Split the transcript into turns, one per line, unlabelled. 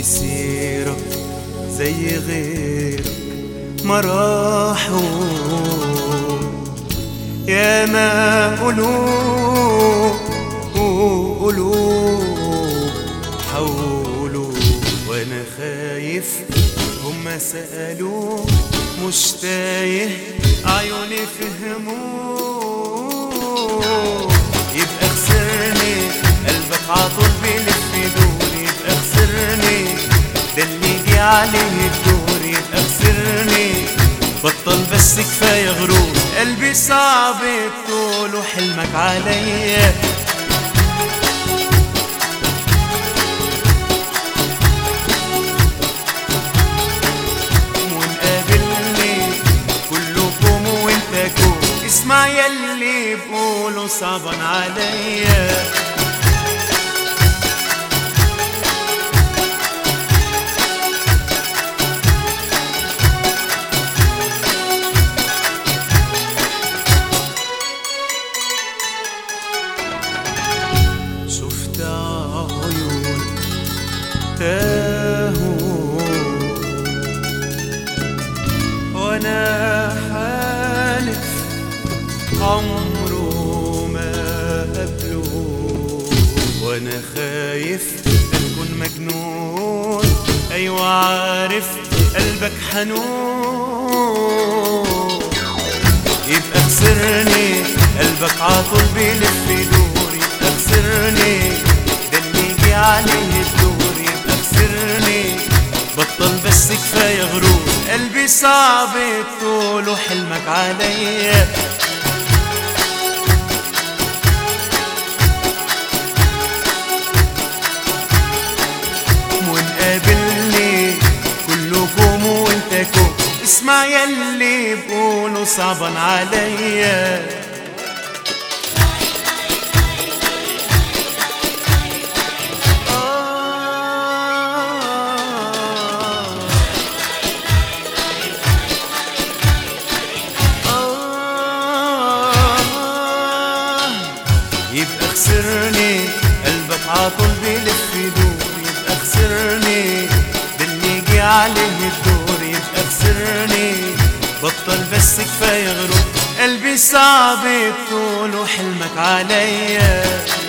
مسيرك زي غيرك ما راحوا يا ما قلوب وقلوب حولوا وانا خايف هما سألوا مش تايه عيوني فهموا يبقى خسرني قلبك عطول بيلف يدور يبقى خسرني ده اللي جه عليه الدور يبقى خسرني بطل بس كفايه غرور قلبي صعب طول وحلمك عليا ونقابلني كلكم وانتكم اسمع يلي بقولوا صعبان عليا شفت عيون تاهوا وانا حالف عمره ما قبله وانا خايف اكون مجنون ايوه عارف قلبك حنون يبقى خسرني قلبك عطول بيلف يدور يبقى خسرني ده اللي جه عليه الدور يبقى خسرني بطل بس كفايه غرور قلبي صعب طول وحلمك عليا ونقابلني كلكم وانتكم اسمع يلي بقولوا صعبان عليا آه آه يبقى خسرني قلبك عطول بيلف يدور يبقى خسرني ده اللي جه عليه الدور يبقى خسرني بطل بس كفايه غرور قلبي صعب طول وحلمك عليا